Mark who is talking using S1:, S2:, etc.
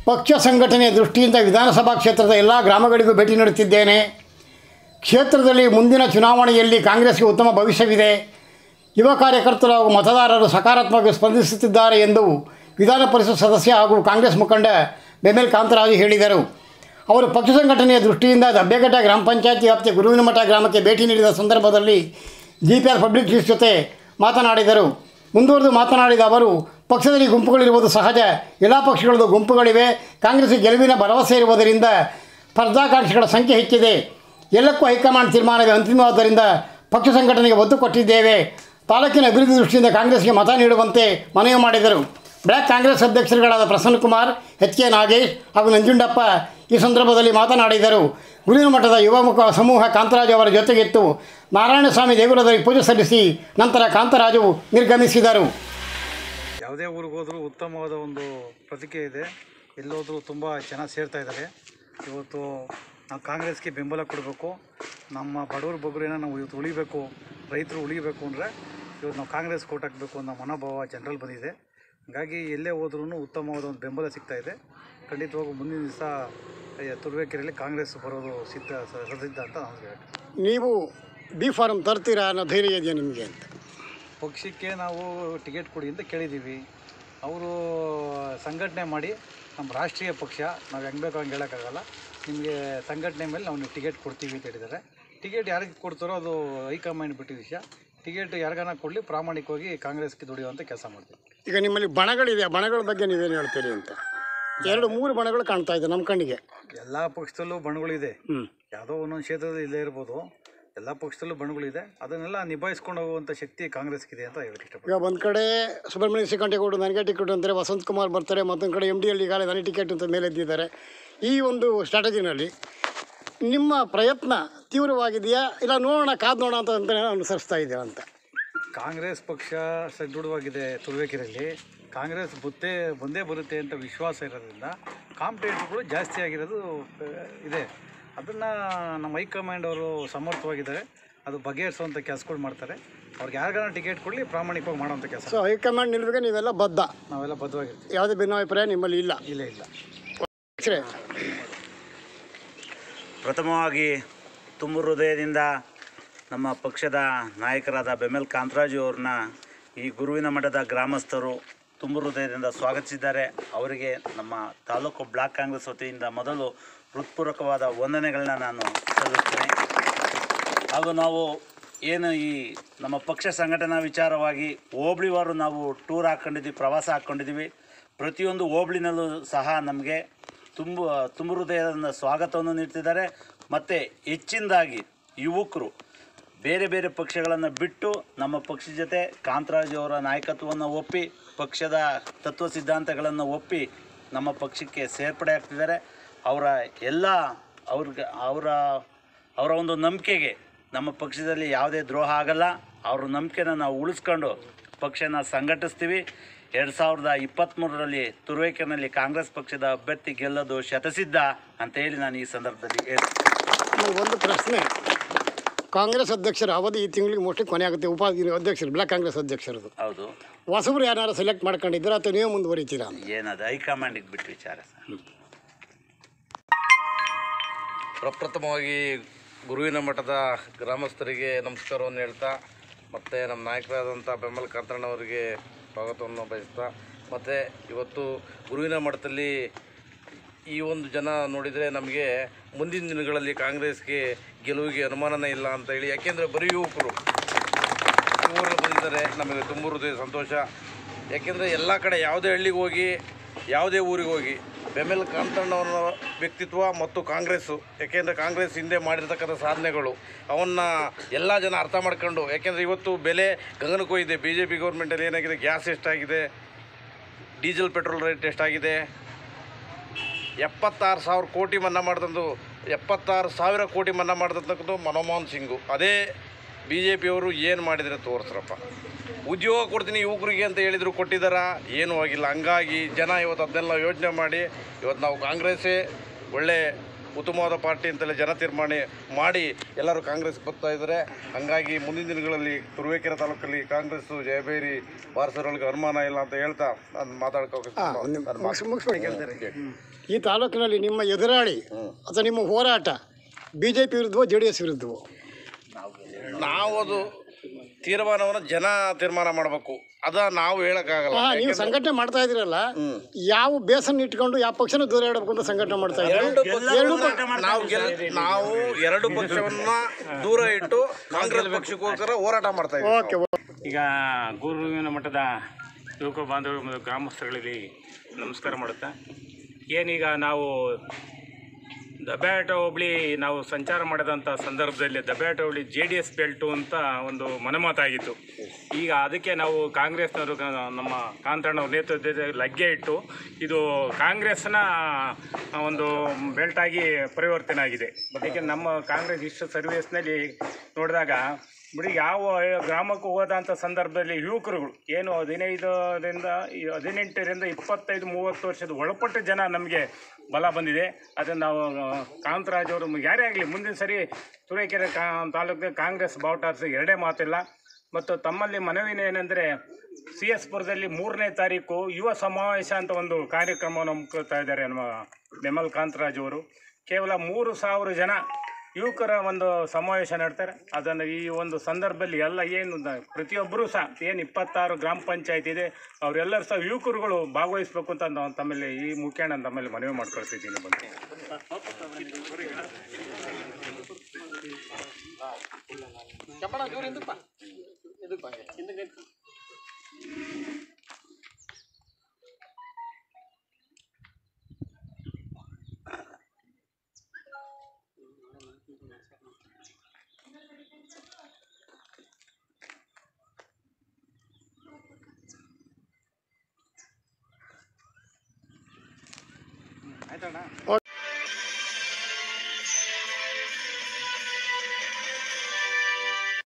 S1: ಪಕ್ಷ ಸಂಘಟನೆಯ ದೃಷ್ಟಿಯಿಂದ ವಿಧಾನಸಭಾ ಕ್ಷೇತ್ರದ ಎಲ್ಲ ಗ್ರಾಮಗಳಿಗೂ ಭೇಟಿ ನೀಡುತ್ತಿದ್ದೇನೆ ಕ್ಷೇತ್ರದಲ್ಲಿ ಮುಂದಿನ ಚುನಾವಣೆಯಲ್ಲಿ ಕಾಂಗ್ರೆಸ್ಗೆ ಉತ್ತಮ ಭವಿಷ್ಯವಿದೆ ಯುವ ಕಾರ್ಯಕರ್ತರು ಹಾಗೂ ಮತದಾರರು ಸಕಾರಾತ್ಮಕವಾಗಿ ಸ್ಪಂದಿಸುತ್ತಿದ್ದಾರೆ ಎಂದು ವಿಧಾನ ಪರಿಷತ್ ಸದಸ್ಯ ಹಾಗೂ ಕಾಂಗ್ರೆಸ್ ಮುಖಂಡ ಬೆಮೆಲ್ ಕಾಂತರಾಜು ಹೇಳಿದರು ಅವರು ಪಕ್ಷ ಸಂಘಟನೆಯ ದೃಷ್ಟಿಯಿಂದ ದಬ್ಬೆಘಟ್ಟ ಗ್ರಾಮ ಪಂಚಾಯತಿ ವ್ಯಾಪ್ತಿಯ ಗುರುವಿನಮಠ ಗ್ರಾಮಕ್ಕೆ ಭೇಟಿ ನೀಡಿದ ಸಂದರ್ಭದಲ್ಲಿ G P R public news ಜೊತೆ ಮಾತನಾಡಿದರು ಮುಂದುವರೆದು ಮಾತನಾಡಿದ ಅವರು ಪಕ್ಷದಲ್ಲಿ ಗುಂಪುಗಳಿರುವುದು ಸಹಜ ಎಲ್ಲ ಪಕ್ಷಗಳದ್ದು ಗುಂಪುಗಳಿವೆ ಕಾಂಗ್ರೆಸ್ಗೆ ಗೆಲುವಿನ ಭರವಸೆ ಇರುವುದರಿಂದ ಸ್ಪರ್ಧಾಕಾಂಕ್ಷಿಗಳ ಸಂಖ್ಯೆ ಹೆಚ್ಚಿದೆ ಎಲ್ಲಕ್ಕೂ ಹೈಕಮಾಂಡ್ ತೀರ್ಮಾನವೇ ಅಂತಿಮವಾದ್ದರಿಂದ ಪಕ್ಷ ಸಂಘಟನೆಗೆ ಒತ್ತು ಕೊಟ್ಟಿದ್ದೇವೆ ತಾಲೂಕಿನ ಅಭಿವೃದ್ಧಿ ದೃಷ್ಟಿಯಿಂದ ಕಾಂಗ್ರೆಸ್ಗೆ ಮತ ನೀಡುವಂತೆ ಮನವಿ ಮಾಡಿದರು ಬ್ಲಾಕ್ ಕಾಂಗ್ರೆಸ್ ಅಧ್ಯಕ್ಷರುಗಳಾದ ಪ್ರಸನ್ನಕುಮಾರ್ ಎಚ್ ಕೆ ನಾಗೇಶ್ ಹಾಗೂ ನಂಜುಂಡಪ್ಪ ಈ ಸಂದರ್ಭದಲ್ಲಿ ಮಾತನಾಡಿದರು ಗುರುವಿನ ಮಠದ ಯುವ ಮುಖ ಸಮೂಹ ಕಾಂತರಾಜು ಅವರ ಜೊತೆಗಿತ್ತು ನಾರಾಯಣಸ್ವಾಮಿ ದೇಗುಲದಲ್ಲಿ ಪೂಜೆ ಸಲ್ಲಿಸಿ ನಂತರ ಕಾಂತರಾಜು ನಿರ್ಗಮಿಸಿದರು
S2: ಯಾವುದೇ ಊರಿಗೆ ಹೋದರೂ ಉತ್ತಮವಾದ ಒಂದು ಪ್ರತಿಕ್ರಿಯೆ ಇದೆ ಎಲ್ಲೋದ್ರೂ ತುಂಬ ಚೆನ್ನಾಗಿ ಸೇರ್ತಾ ಇದ್ದಾರೆ ಇವತ್ತು ನಾವು ಕಾಂಗ್ರೆಸ್ಗೆ ಬೆಂಬಲ ಕೊಡಬೇಕು ನಮ್ಮ ಬಡವ್ರ ಬಗ್ಗರೇನ ನಾವು ಇವತ್ತು ಉಳಿಬೇಕು ರೈತರು ಉಳಿಬೇಕು ಅಂದರೆ ಇವತ್ತು ನಾವು ಕಾಂಗ್ರೆಸ್ ಕೋಟ್ ಹಾಕಬೇಕು ಅನ್ನೋ ಮನೋಭಾವ ಜನರಲ್ಲಿ ಬಂದಿದೆ ಹಾಗಾಗಿ ಎಲ್ಲೇ ಹೋದ್ರೂ ಉತ್ತಮವಾದ ಒಂದು ಬೆಂಬಲ ಸಿಗ್ತಾ ಇದೆ ಖಂಡಿತವಾಗೂ ಮುಂದಿನ ದಿವಸ ತುರುವೇಕೆರೆಯಲ್ಲಿ ಕಾಂಗ್ರೆಸ್ ಬರೋದು ಸಿದ್ಧ ಸಿದ್ಧ ಅಂತ ನಾನು ಹೇಳ್ತೀನಿ
S1: ನೀವು ಬಿ ಫಾರಮ್ ತರ್ತೀರಾ ಅನ್ನೋ ಧೈರ್ಯ ಇದೆಯಾ ನಿಮಗೆ ಅಂತ
S2: ಪಕ್ಷಕ್ಕೆ ನಾವು ಟಿಕೆಟ್ ಕೊಡಿ ಅಂತ ಕೇಳಿದ್ದೀವಿ ಅವರು ಸಂಘಟನೆ ಮಾಡಿ ನಮ್ಮ ರಾಷ್ಟ್ರೀಯ ಪಕ್ಷ ನಾವು ಹೆಂಗೆ ಬೇಕೋ ಹಂಗೆ ಹೇಳೋಕ್ಕಾಗಲ್ಲ ನಿಮಗೆ ಸಂಘಟನೆ ಮೇಲೆ ನಾವು ನೀವು ಟಿಕೆಟ್ ಕೊಡ್ತೀವಿ ಅಂತ ಹೇಳಿದ್ದಾರೆ ಟಿಕೆಟ್ ಯಾರಿಗೆ ಕೊಡ್ತಾರೋ ಅದು ಹೈಕಮಾಂಡ್ ಬಿಟ್ಟಿದ್ದ ವಿಷಯ ಟಿಕೆಟ್ ಯಾರಿಗಾನ ಕೊಡಲಿ ಪ್ರಾಮಾಣಿಕವಾಗಿ ಕಾಂಗ್ರೆಸ್ಗೆ ದುಡಿಯುವಂಥ ಕೆಲಸ ಮಾಡ್ತೀವಿ
S1: ಈಗ ನಿಮ್ಮಲ್ಲಿ ಬಣಗಳಿದೆ ಆ ಬಣಗಳ ಬಗ್ಗೆ ನೀವೇನು ಹೇಳ್ತೀರಿ ಅಂತ ಎರಡು ಮೂರು ಬಣಗಳು ಕಾಣ್ತಾ ಇದೆ ನಮ್ಮ ಕಣ್ಣಿಗೆ
S2: ಎಲ್ಲ ಪಕ್ಷದಲ್ಲೂ ಬಣಗಳಿದೆ
S1: ಹ್ಞೂ
S2: ಯಾವುದೋ ಒಂದೊಂದು ಕ್ಷೇತ್ರದಲ್ಲಿ ಇಲ್ಲೇ ಇರ್ಬೋದು ಎಲ್ಲ ಪಕ್ಷದಲ್ಲೂ ಬಣಗಳಿದೆ ಅದನ್ನೆಲ್ಲ ನಿಭಾಯಿಸ್ಕೊಂಡು ಹೋಗುವಂಥ ಶಕ್ತಿ ಕಾಂಗ್ರೆಸ್ಗಿದೆ ಅಂತ ಹೇಳಕ್ಕೆ ಇಷ್ಟಪಡ್ತೀನಿ
S1: ಈಗ ಒಂದು ಕಡೆ ಸುಬ್ರಹ್ಮಣ್ಯ ಶ್ರೀಕಂಠೇಗೌಡರು ನನಗೆ ಟಿಕೆಟ್ ಅಂತಾರೆ ವಸಂತ್ ಕುಮಾರ್ ಬರ್ತಾರೆ ಮತ್ತೊಂದು ಕಡೆ ಎಮ್ ಡಿ ಎಲ್ ಈಗಾಗಲೇ ನನಗೆ ಟಿಕೆಟ್ ಅಂತ ಮೇಲೆ ಎದ್ದಿದ್ದಾರೆ ಈ ಒಂದು ಸ್ಟ್ರಾಟಜಿನಲ್ಲಿ ನಿಮ್ಮ ಪ್ರಯತ್ನ ತೀವ್ರವಾಗಿದೆಯಾ ಇಲ್ಲ ನೋಡೋಣ ಕಾದು ನೋಡೋಣ ಅಂತ ಅಂತ ಅನುಸರಿಸ್ತಾ ಇದೆಯಾ ಅಂತ
S2: ಕಾಂಗ್ರೆಸ್ ಪಕ್ಷ ಸದೃಢವಾಗಿದೆ ತುರುವೇಕೆರೆಯಲ್ಲಿ ಕಾಂಗ್ರೆಸ್ ಬುತ್ತೆ ಬಂದೇ ಬರುತ್ತೆ ಅಂತ ವಿಶ್ವಾಸ ಇರೋದ್ರಿಂದ ಕಾಂಪಿಟೇಟರ್ಗಳು ಜಾಸ್ತಿ ಆಗಿರೋದು ಆ, ಇದೆ ಅದನ್ನು ನಮ್ಮ ಹೈಕಮಾಂಡ್ ಅವರು ಸಮರ್ಥವಾಗಿದ್ದಾರೆ ಅದು ಬಗೆಹರಿಸುವಂಥ ಕೆಲಸಗಳು ಮಾಡ್ತಾರೆ ಅವ್ರಿಗೆ ಯಾರಿಗಾನ ಟಿಕೆಟ್ ಕೊಡಲಿ ಪ್ರಾಮಾಣಿಕವಾಗಿ ಮಾಡೋವಂಥ ಕೆಲಸ
S1: ಸೊ ಹೈಕಮಾಂಡ್ ನಿಲ್ಬೇಕು ನೀವೆಲ್ಲ ಬದ್ಧ
S2: ನಾವೆಲ್ಲ ಬದ್ಧವಾಗಿರ್ತೀವಿ
S1: ಯಾವುದೇ ಭಿನ್ನಾಭಿಪ್ರಾಯ ನಿಮ್ಮಲ್ಲಿ ಇಲ್ಲ
S2: ಇಲ್ಲ ಇಲ್ಲ
S1: ಸರಿ
S3: ಪ್ರಥಮವಾಗಿ ತುಂಬು ಹೃದಯದಿಂದ ನಮ್ಮ ಪಕ್ಷದ ನಾಯಕರಾದ ಬೆಮೆಲ್ ಕಾಂತರಾಜು ಅವ್ರನ್ನ ಈ ಗುರುವಿನ ಮಠದ ಗ್ರಾಮಸ್ಥರು ತುಂಬು ಹೃದಯದಿಂದ ಸ್ವಾಗತಿಸಿದ್ದಾರೆ ಅವರಿಗೆ ನಮ್ಮ ತಾಲೂಕು ಬ್ಲಾಕ್ ಕಾಂಗ್ರೆಸ್ ವತಿಯಿಂದ ಮೊದಲು ಹೃತ್ಪೂರ್ವಕವಾದ ವಂದನೆಗಳನ್ನ ನಾನು ಸಲ್ಲಿಸ್ತೇನೆ ಹಾಗೂ ನಾವು ಏನು ಈ ನಮ್ಮ ಪಕ್ಷ ಸಂಘಟನಾ ವಿಚಾರವಾಗಿ ಹೋಬಳಿವಾರು ನಾವು ಟೂರ್ ಹಾಕ್ಕೊಂಡಿದ್ದೀವಿ ಪ್ರವಾಸ ಹಾಕ್ಕೊಂಡಿದ್ದೀವಿ ಪ್ರತಿಯೊಂದು ಹೋಬಳಿನಲ್ಲೂ ಸಹ ನಮಗೆ ತುಂಬ ತುಂಬ ಹೃದಯದ ಸ್ವಾಗತವನ್ನು ನೀಡ್ತಿದ್ದಾರೆ ಮತ್ತು ಹೆಚ್ಚಿನದಾಗಿ ಯುವಕರು ಬೇರೆ ಬೇರೆ ಪಕ್ಷಗಳನ್ನು ಬಿಟ್ಟು ನಮ್ಮ ಪಕ್ಷದ ಜೊತೆ ಕಾಂತರಾಜು ಅವರ ನಾಯಕತ್ವವನ್ನು ಒಪ್ಪಿ ಪಕ್ಷದ ತತ್ವ ಸಿದ್ಧಾಂತಗಳನ್ನು ಒಪ್ಪಿ ನಮ್ಮ ಪಕ್ಷಕ್ಕೆ ಸೇರ್ಪಡೆ ಆಗ್ತಿದ್ದಾರೆ ಅವರ ಎಲ್ಲ ಅವ್ರಿಗೆ ಅವರ ಅವರ ಒಂದು ನಂಬಿಕೆಗೆ ನಮ್ಮ ಪಕ್ಷದಲ್ಲಿ ಯಾವುದೇ ದ್ರೋಹ ಆಗಲ್ಲ ಅವ್ರ ನಂಬಿಕೆನ ನಾವು ಉಳಿಸ್ಕೊಂಡು ಪಕ್ಷನ ಸಂಘಟಿಸ್ತೀವಿ ಎರಡು ಸಾವಿರದ ಇಪ್ಪತ್ತ್ಮೂರರಲ್ಲಿ ತುರುವೇಕೆರೆನಲ್ಲಿ ಕಾಂಗ್ರೆಸ್ ಪಕ್ಷದ ಅಭ್ಯರ್ಥಿ ಗೆಲ್ಲೋದು ಶತಸಿದ್ಧ ಅಂತ ಹೇಳಿ ನಾನು ಈ ಸಂದರ್ಭದಲ್ಲಿ ಹೇಳ್ತೀನಿ
S1: ನನಗೆ ಒಂದು ಪ್ರಶ್ನೆ ಕಾಂಗ್ರೆಸ್ ಅಧ್ಯಕ್ಷರ ಅವಧಿ ಈ ತಿಂಗಳಿಗೆ ಮೋಸ್ಟ್ಲಿ ಕೊನೆ ಆಗುತ್ತೆ ಉಪ ಅಧ್ಯಕ್ಷರು ಬ್ಲಾಕ್ ಕಾಂಗ್ರೆಸ್ ಅಧ್ಯಕ್ಷರದು
S3: ಹೌದು
S1: ಹೊಸಬ್ರು ಯಾರು ಸೆಲೆಕ್ಟ್ ಮಾಡ್ಕೊಂಡಿದ್ದೀರಾ ಅಥವಾ ನೀವು ಮುಂದುವರಿತೀರಾ ಅಂತ
S3: ಏನದು ಹೈಕಮಾಂಡಿಗೆ ಬಿಟ್ಟು ವಿಚಾರ ಸರ್
S4: ಪ್ರಪ್ರಥಮವಾಗಿ ಗುರುವಿನ ಮಠದ ಗ್ರಾಮಸ್ಥರಿಗೆ ನಮಸ್ಕಾರವನ್ನು ಹೇಳ್ತಾ ಮತ್ತು ನಮ್ಮ ನಾಯಕರಾದಂಥ ಬೆಂಬಲ ಕಾಂತಣ್ಣವರಿಗೆ ಸ್ವಾಗತವನ್ನು ಬಯಸ್ತಾ ಮತ್ತು ಇವತ್ತು ಗುರುವಿನ ಮಠದಲ್ಲಿ ಈ ಒಂದು ಜನ ನೋಡಿದರೆ ನಮಗೆ ಮುಂದಿನ ದಿನಗಳಲ್ಲಿ ಕಾಂಗ್ರೆಸ್ಗೆ ಗೆಲುವಿಗೆ ಅನುಮಾನನೇ ಇಲ್ಲ ಅಂತ ಹೇಳಿ ಯಾಕೆಂದರೆ ಬರೀ ಯುವಕರು ಊರಲ್ಲಿ ಬಂದಿದ್ದಾರೆ ನಮಗೆ ತುಂಬ ಹೃದಯ ಸಂತೋಷ ಯಾಕೆಂದರೆ ಎಲ್ಲ ಕಡೆ ಯಾವುದೇ ಹಳ್ಳಿಗೆ ಹೋಗಿ ಯಾವುದೇ ಊರಿಗೆ ಹೋಗಿ ಬೆಮೆಲ್ ಕಾಂತಣ್ಣವರ ವ್ಯಕ್ತಿತ್ವ ಮತ್ತು ಕಾಂಗ್ರೆಸ್ಸು ಯಾಕೆಂದರೆ ಕಾಂಗ್ರೆಸ್ ಹಿಂದೆ ಮಾಡಿರ್ತಕ್ಕಂಥ ಸಾಧನೆಗಳು ಅವನ್ನು ಎಲ್ಲ ಜನ ಅರ್ಥ ಮಾಡ್ಕೊಂಡು ಯಾಕೆಂದರೆ ಇವತ್ತು ಬೆಲೆ ಗಗನಕ್ಕೋಗಿದೆ ಬಿ ಜೆ ಪಿ ಗೌರ್ಮೆಂಟಲ್ಲಿ ಏನಾಗಿದೆ ಗ್ಯಾಸ್ ಎಷ್ಟಾಗಿದೆ ಡೀಸೆಲ್ ಪೆಟ್ರೋಲ್ ರೇಟ್ ಎಷ್ಟಾಗಿದೆ ಎಪ್ಪತ್ತಾರು ಸಾವಿರ ಕೋಟಿ ಮನ್ನಾ ಮಾಡಿದಂದು ಎಪ್ಪತ್ತಾರು ಸಾವಿರ ಕೋಟಿ ಮನ್ನಾ ಮಾಡಿದಂಥದ್ದು ಮನಮೋಹನ್ ಸಿಂಗು ಅದೇ ಬಿ ಜೆ ಪಿಯವರು ಏನು ಮಾಡಿದರೆ ತೋರಿಸ್ರಪ್ಪ ಉದ್ಯೋಗ ಕೊಡ್ತೀನಿ ಯುವಕರಿಗೆ ಅಂತ ಹೇಳಿದ್ರು ಕೊಟ್ಟಿದ್ದಾರಾ ಏನೂ ಆಗಿಲ್ಲ ಹಂಗಾಗಿ ಜನ ಇವತ್ತು ಅದನ್ನೆಲ್ಲ ಯೋಚನೆ ಮಾಡಿ ಇವತ್ತು ನಾವು ಕಾಂಗ್ರೆಸ್ಸೇ ಒಳ್ಳೆ ಉತ್ತಮವಾದ ಪಾರ್ಟಿ ಅಂತಲೇ ಜನ ತೀರ್ಮಾನ ಮಾಡಿ ಎಲ್ಲರೂ ಕಾಂಗ್ರೆಸ್ ಬರ್ತಾ ಇದ್ದಾರೆ ಹಾಗಾಗಿ ಮುಂದಿನ ದಿನಗಳಲ್ಲಿ ತುರುವೇಕೆರೆ ತಾಲೂಕಲ್ಲಿ ಕಾಂಗ್ರೆಸ್ ಜಯಬೇರಿ ಬಾರಿಸೋರೊಳಗೆ ಅನುಮಾನ ಇಲ್ಲ ಅಂತ ಹೇಳ್ತಾ ನಾನು ಮಾತಾಡ್ಕೋಕೆ
S1: ಮುಗಿಸ್ ಮುಗಿಸ್ಬಿಡಿ ಈ ತಾಲೂಕಿನಲ್ಲಿ ನಿಮ್ಮ ಎದುರಾಳಿ ಅಥವಾ ನಿಮ್ಮ ಹೋರಾಟ ಬಿ ಜೆ ಪಿ ವಿರುದ್ಧವೋ ಜೆ ಡಿ ಎಸ್ ವಿರುದ್ಧವೋ
S4: ನಾವು ಅದು ತೀರ್ಮಾನವನ್ನು ಜನ ತೀರ್ಮಾನ ಮಾಡಬೇಕು ಅದ ನಾವು ಹೇಳಕ್ಕಾಗಲ್ಲ
S1: ಹಾಂ ನೀವು ಸಂಘಟನೆ ಮಾಡ್ತಾ ಇದ್ದೀರಲ್ಲ ಯಾವ ಬೇಸನ್ನು ಇಟ್ಕೊಂಡು ಯಾವ ಪಕ್ಷನ ದೂರ ಇಡಬೇಕು ಅಂತ ಸಂಘಟನೆ ಮಾಡ್ತಾ ಇದ್ದೀರಿ ಎರಡು ಪಕ್ಷ
S4: ನಾವು ಗೆಲ್ ನಾವು ಎರಡು ಪಕ್ಷವನ್ನ ದೂರ ಇಟ್ಟು ಕಾಂಗ್ರೆಸ್ ಪಕ್ಷಕ್ಕೋಸ್ಕರ ಹೋರಾಟ ಮಾಡ್ತಾ ಇದ್ದೀವಿ
S1: ಓಕೆ
S5: ಈಗ ಗುರುವಿನ ಮಠದ ಯುವಕ ಬಾಂಧವರು ಮತ್ತು ಗ್ರಾಮಸ್ಥರಲ್ಲಿ ನಮಸ್ಕಾರ ಮಾಡುತ್ತಾ ಏನೀಗ ನಾವು ದಬ್ಯಾಟ ಹೋಬಳಿ ನಾವು ಸಂಚಾರ ಮಾಡಿದಂಥ ಸಂದರ್ಭದಲ್ಲಿ ದಬ್ಯಾಟ ಹೋಬಳಿ ಜೆ ಡಿ ಎಸ್ ಬೆಲ್ಟು ಅಂತ ಒಂದು ಮನಮಾತಾಗಿತ್ತು ಈಗ ಅದಕ್ಕೆ ನಾವು ಕಾಂಗ್ರೆಸ್ನವರು ಕ- ನಮ್ಮ ಕಾಂತಣ್ಣವ್ರ ನೇತೃತ್ವದಲ್ಲಿ ಲಗ್ಗೆ ಇಟ್ಟು ಇದು ಕಾಂಗ್ರೆಸ್ನ ಒಂದು ಬೆಲ್ಟಾಗಿ ಪರಿವರ್ತನೆ ಆಗಿದೆ ಏಕೆ ನಮ್ಮ ಕಾಂಗ್ರೆಸ್ ಇಷ್ಟು ಸರ್ವಿಸ್ನಲ್ಲಿ ನೋಡಿದಾಗ ಬಿಡಿ ಯಾವ ಗ್ರಾಮಕ್ಕೂ ಹೋದಂಥ ಸಂದರ್ಭದಲ್ಲಿ ಯುವಕರುಗಳು ಏನು ಹದಿನೈದರಿಂದ ಈ ಹದಿನೆಂಟರಿಂದ ಇಪ್ಪತ್ತೈದು ಮೂವತ್ತು ವರ್ಷದ ಒಳಪಟ್ಟ ಜನ ನಮಗೆ ಬಲ ಬಂದಿದೆ ಅದನ್ನು ನಾವು ಆ, ಕಾಂತರಾಜ್ ಅವರು ಯಾರೇ ಆಗಲಿ ಮುಂದಿನ ಸರಿ ತುರೇಕೆರೆ ಕಾ ತಾಲೂಕಿಗೆ ಕಾಂಗ್ರೆಸ್ ಬಾವುಟಾರ್ಸಿ ಎರಡೇ ಮಾತಿಲ್ಲ ಮತ್ತು ತಮ್ಮಲ್ಲಿ ಮನವಿನ ಏನೆಂದರೆ ಸಿ ಎಸ್ ಪುರದಲ್ಲಿ ಮೂರನೇ ತಾರೀಕು ಯುವ ಸಮಾವೇಶ ಅಂತ ಒಂದು ಕಾರ್ಯಕ್ರಮವನ್ನು ಹಮ್ಮಿಕೊಳ್ತಾ ಇದ್ದಾರೆ ನಮ್ಮ ಬೆಮಲ್ ಕಾಂತರಾಜ್ ಅವರು ಕೇವಲ ಮೂರು ಸಾವಿರ ಜನ ಯುವಕರ ಒಂದು ಸಮಾವೇಶ ನಡೆತಾರೆ ಅದನ್ನು ಈ ಒಂದು ಸಂದರ್ಭದಲ್ಲಿ ಎಲ್ಲ ಏನು ದ- ಪ್ರತಿಯೊಬ್ಬರೂ ಸಹ ಏನು ಇಪ್ಪತ್ತಾರು ಗ್ರಾಮ ಪಂಚಾಯತ್ ಇದೆ ಅವರೆಲ್ಲರೂ ಸಹ ಯುವಕರುಗಳು ಭಾಗವಹಿಸಬೇಕು ಅಂತ ನಾವು ತಮ್ಮಲ್ಲಿ ಈ ಮುಖೇಣ ನಾನು ತಮ್ಮಲ್ಲಿ ಮನವಿ ಮಾಡ್ಕೊಳ್ತಿದ್ದೀನಿ ಬಂದು
S2: ಆಯ್ತಣ್ಣ
S1: ಓಕೆ